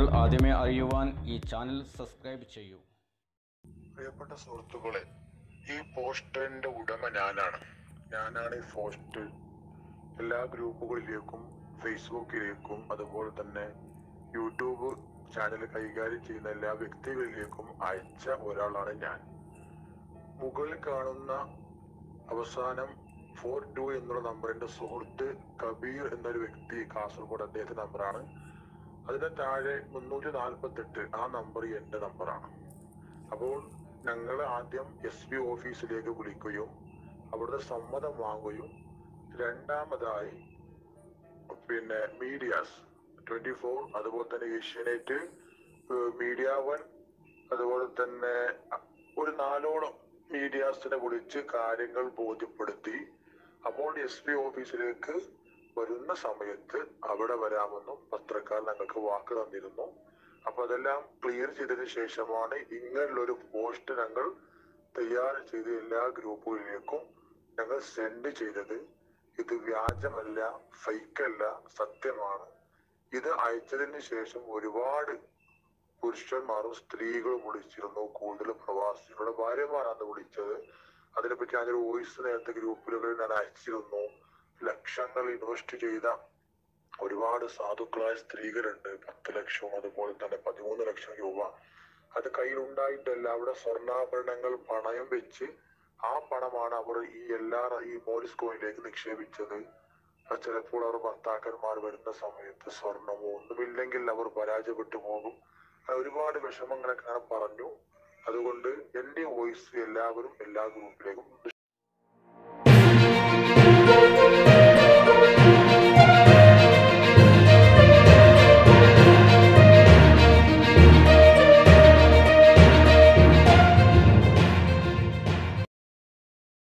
ആദ്യമേ അറിയുവാൻ ഈ ചാനൽ സബ്സ്ക്രൈബ് ചെയ്യൂ പ്രിയപ്പെട്ട സുഹൃത്തുക്കളെ ഈ പോസ്റ്ററിന്റെ ഉടമ ഞാനാണ് ഞാനാണ് ഈ പോസ്റ്റ് എല്ലാ ഗ്രൂപ്പുകളിലേക്കും ഫേസ്ബുക്കിലേക്കും അതുപോലെ തന്നെ യൂട്യൂബ് ചാനൽ കൈകാര്യം ചെയ്യുന്ന എല്ലാ വ്യക്തികളിലേക്കും അയച്ച ഒരാളാണ് ഞാൻ മുകളിൽ കാണുന്ന അവസാനം ഫോർ ടു എന്നുള്ള നമ്പറിന്റെ സുഹൃത്ത് കബീർ എന്നൊരു വ്യക്തി കാസർഗോഡ് അദ്ദേഹത്തിന്റെ നമ്പറാണ് അതിന് താഴെ മുന്നൂറ്റി നാൽപ്പത്തി എട്ട് ആ നമ്പർ എന്റെ നമ്പറാണ് അപ്പോൾ ഞങ്ങൾ ആദ്യം എസ് പി ഓഫീസിലേക്ക് വിളിക്കുകയും അവിടുത്തെ സമ്മതം വാങ്ങുകയും രണ്ടാമതായി പിന്നെ മീഡിയാസ് ട്വന്റി ഫോർ അതുപോലെ തന്നെ ഏഷ്യാനെറ്റ് മീഡിയ വൺ അതുപോലെ തന്നെ ഒരു നാലോളം മീഡിയാസിനെ വിളിച്ച് കാര്യങ്ങൾ ബോധ്യപ്പെടുത്തി അപ്പോൾ എസ് പി ഓഫീസിലേക്ക് വരുന്ന സമയത്ത് അവിടെ വരാമെന്നും പത്രക്കാർ ഞങ്ങൾക്ക് വാക്ക് തന്നിരുന്നു അപ്പൊ അതെല്ലാം ക്ലിയർ ചെയ്തതിനു ശേഷമാണ് ഇങ്ങനെയുള്ളൊരു പോസ്റ്റ് ഞങ്ങൾ തയ്യാർ ചെയ്ത് എല്ലാ ഗ്രൂപ്പുകളിലേക്കും ഞങ്ങൾ സെൻഡ് ചെയ്തത് ഇത് വ്യാജമല്ല ഫൈക്കല്ല സത്യമാണ് ഇത് അയച്ചതിന് ശേഷം ഒരുപാട് പുരുഷന്മാരും സ്ത്രീകളും വിളിച്ചിരുന്നു കൂടുതൽ പ്രവാസികളുടെ ഭാര്യമാരാണ് വിളിച്ചത് അതിനെപ്പറ്റി ഞാനൊരു വോയിസ് നേരത്തെ ഗ്രൂപ്പുകളിൽ ഞാൻ അയച്ചിരുന്നു ലക്ഷങ്ങൾ ഇൻവെസ്റ്റ് ചെയ്ത ഒരുപാട് സാധുക്കളായ സ്ത്രീകളുണ്ട് പത്ത് ലക്ഷവും അതുപോലെ തന്നെ പതിമൂന്ന് ലക്ഷം രൂപ അത് കയ്യിലുണ്ടായിട്ടല്ല അവിടെ സ്വർണ്ണാഭരണങ്ങൾ പണയം വെച്ച് ആ പണമാണ് അവർ ഈ എല്ലാ ഈ മോറിസ് കോയിലേക്ക് നിക്ഷേപിച്ചത് അത് ചിലപ്പോൾ അവർ ഭർത്താക്കന്മാർ വരുന്ന സമയത്ത് സ്വർണമോ ഒന്നുമില്ലെങ്കിൽ അവർ പരാജയപ്പെട്ടു പോകും അത് ഒരുപാട് വിഷമങ്ങളൊക്കെ ഞാൻ പറഞ്ഞു അതുകൊണ്ട് എന്റെ വോയിസ് എല്ലാവരും എല്ലാ ഗ്രൂപ്പിലേക്കും